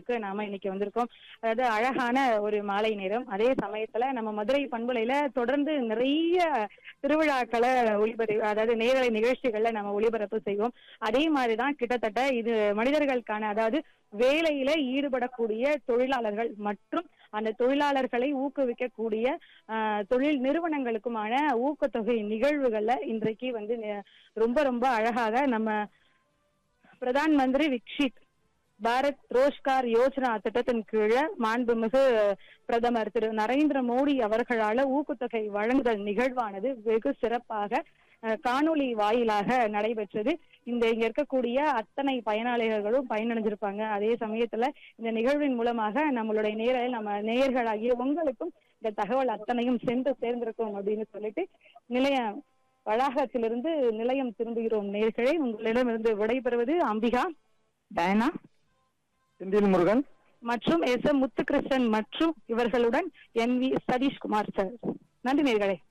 நிகழ்வுக்கு நாம இன்னைக்கு வந்திருக்கோம் அதாவது அழகான ஒரு மாலை நேரம் அதே சமயத்துல நம்ம மதுரை பண்புலையில தொடர்ந்து நிறைய திருவிழாக்களை ஒளிபரப்பு அதாவது நேரலை நிகழ்ச்சிகள்ல நம்ம ஒளிபரப்பு செய்வோம் அதே மாதிரிதான் கிட்டத்தட்ட இது மனிதர்களுக்கான அதாவது வேலையில ஈடுபடக்கூடிய தொழிலாளர்கள் மற்றும் அந்த தொழிலாளர்களை ஊக்குவிக்கக்கூடிய ஆஹ், தொழில் நிறுவனங்களுக்குமான ஊக்கத்தொகை நிகழ்வுகள்ல இன்றைக்கு வந்து நெ- ரொம்ப ரொம்ப அழகாக நம்ம பிரதான் மந்திரி விக்ஷித் பாரத் ரோஷ்கார் யோஜனா திட்டத்தின் கீழே மாண்புமிகு பிரதமர் திரு நரேந்திர மோடி அவர்களால ஊக்கத்தொகை வழங்குதல் நிகழ்வானது வெகு சிறப்பாக அஹ், காணொளி வாயிலாக நடைபெற்றது இந்த இங்க இருக்கக்கூடிய அத்தனை பயனாளிகளும் பயனடைஞ்சிருப்பாங்க அதே சமயத்துல இந்த நிகழ்வின் மூலமாக நம்மளுடைய நேரில் நம்ம நேயர்களாகிய உங்களுக்கும் இந்த தகவல் அத்தனையும் சென்று சேர்ந்திருக்கும் அப்படின்னு சொல்லிட்டு நிலைய வளாகத்திலிருந்து நிலையம் திரும்புகிறோம் நேர்களே உங்களிடமிருந்து விடைபெறுவது அம்பிகா டயனா செந்தில் முருகன் மற்றும் எஸ் எம் முத்துகிருஷ்ணன் மற்றும் இவர்களுடன் என் வி சதீஷ்குமார் சார் நன்றி நேர்களே